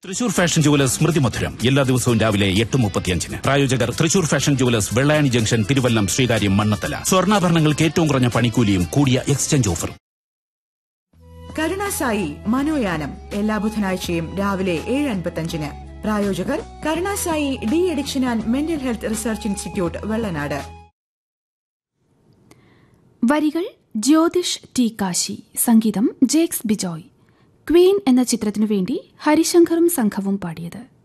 Thrissur fashion jewellers സ്മൃതി മധുരം എല്ലാ ദിവസവും രാവിലെ എട്ട് മുപ്പത്തിയഞ്ചിന് പ്രായോജകർ Thrissur fashion jewellers Vellayani junction Thiruvallam Sreekaryam Mannathala സ്വർണ്ണാഭരണങ്ങൾക്ക് ഏറ്റവും കുറഞ്ഞ പണിക്കൂലിയും കൂടിയ എക്സ്ചേഞ്ച് ഓഫർ കരുണാസായി മനോയാനം എല്ലാ ബുധനാഴ്ചയും രാവിലെ ഏഴ് അൻപത്തഞ്ചിന് പ്രായോജകർ Karunasai de addiction and mental health research institute Vellanad വരികൾ ജ്യോതിഷ് ടി കാശി സംഗീതം ജേക്സ് ബിജോയ് ക്വീൻ എന്ന ചിത്രത്തിനു വേണ്ടി ഹരിശങ്കറും സംഘവും പാടിയത്